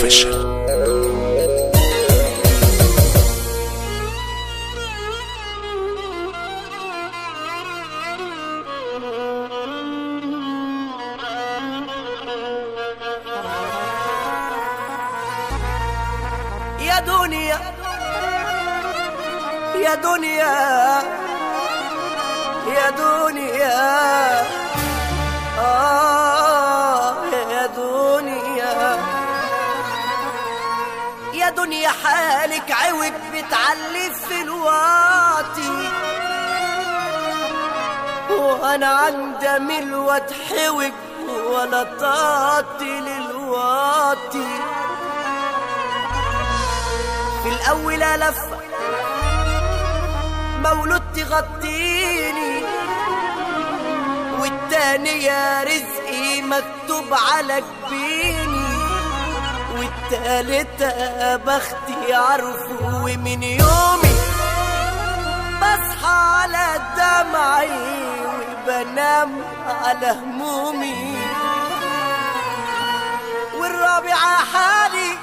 اوفيشال يا دنيا يا دنيا يا دنيا آه يا دنيا يا دنيا حالك عوج بتعلي في الواطي وانا عند مل واتحوج ولا طاطي للواطي في الأول لفة مولود تغطيني والتانية رزقي مكتوب على جبيني والتالتة بختي عارفه ومن يومي بصحى على دمعي وبنام على همومي والرابعة حالي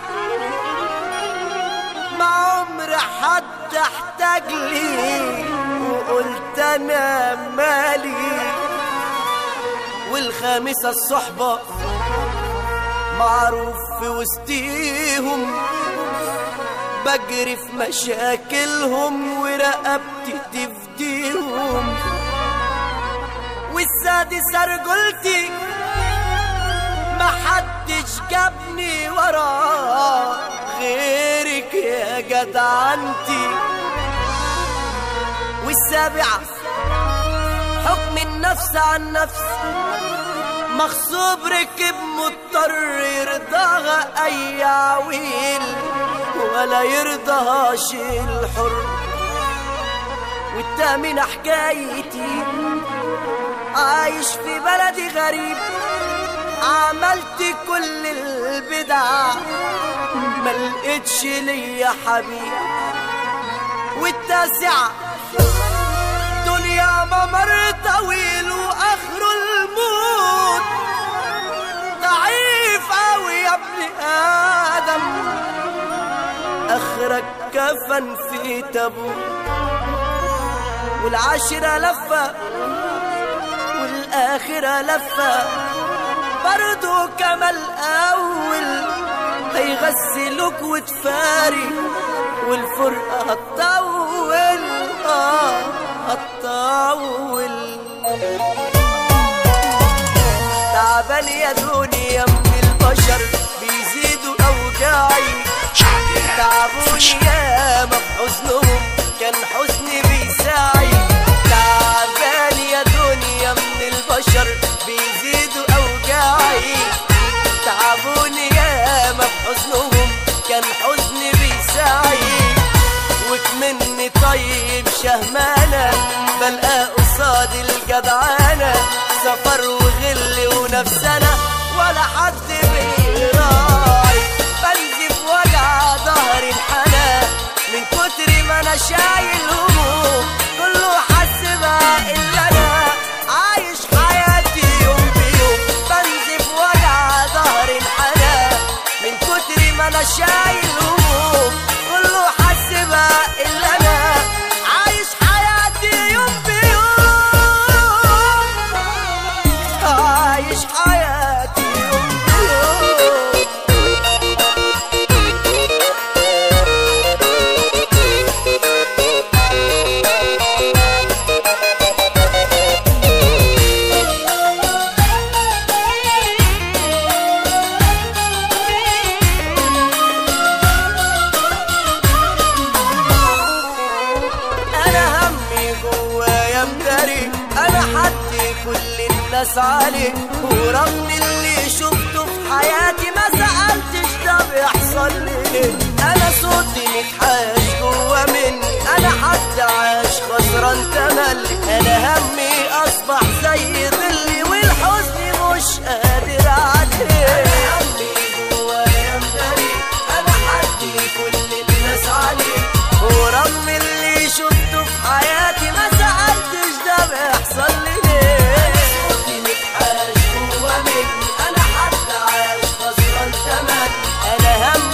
ما عمر حد احتاج لي وقلت انا مالي والخامسة الصحبة معروف في وسطيهم بجري في مشاكلهم ورقبتي تفديهم والسادسة رجولتي محدش جابني وراه غيرك يا جدعنتي والسابعة حكم النفس عن نفس مغصوب ركب مضطر يرضاها أي عويل ولا يرضاهاش الحر والتامنة حكايتي عايش في بلدي غريب عملت كل البدع ما لقيتش ليا حبيب والتاسعة دنيا ممر طويل واخره الموت ضعيف اوي يا ابن ادم اخرك كفن في تابوت والعاشرة لفة والآخرة لفة برضو كما الأول هيغسلوك وتفاري والفرقة هتطول آه هتطول تعبان يا دنيا من البشر بيزيدوا أوجاعي تعبوني ياما في حزنهم كان حزني بيساعي تعبان يا دنيا من البشر بيزيدوا أوجاعي تعبوني ياما في حزنهم كان حزني بيساعي وكمني طيب شهمانة بلقى قصاد الجدعانة سفر وغل ونفسنا ولا حد بيراعي بنزف وجع ظهر الحنان من كتر ما انا شايل هموم كله حاسبها الا انا عايش حياتي يوم بيوم بنزف وجع ظهر الحنان من كتر ما انا شايل هموم كله حاسبها الا انا عايش حياتي يوم بيوم عايش حياتي يوم بيوم انا همي جوايا مداري انا حدي كل الناس عليه ورغم اللي شفته في حياتي ما سألتش ده بيحصل ليه انا صوتي متحاش جوا مني انا حد عاش خسران تملي انا همي اصبح زي ظلي والحزن مش قادر عليه انا همي جوايا مداري انا حدي كل الناس عليه ورغم اللي شفته في حياتي ما سألتش ده بيحصل لي ليه صوتي متحاش جوا مني انا حد عايش خسران تمام انا هم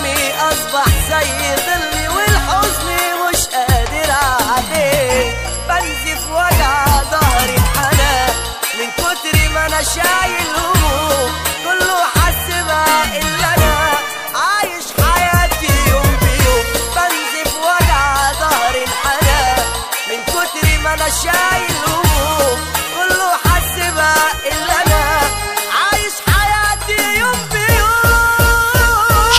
كتر ما انا شايل هموم كله حاسبها الا انا عايش حياتي يوم بيوم بنزف وجع ظهر الحنان من كتر ما انا شايل هموم كله حاسبها الا انا عايش حياتي يوم بيوم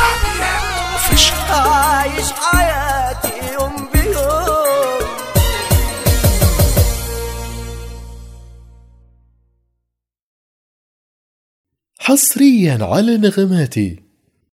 عايش حياتي يوم بيوم حصريا على نغماتي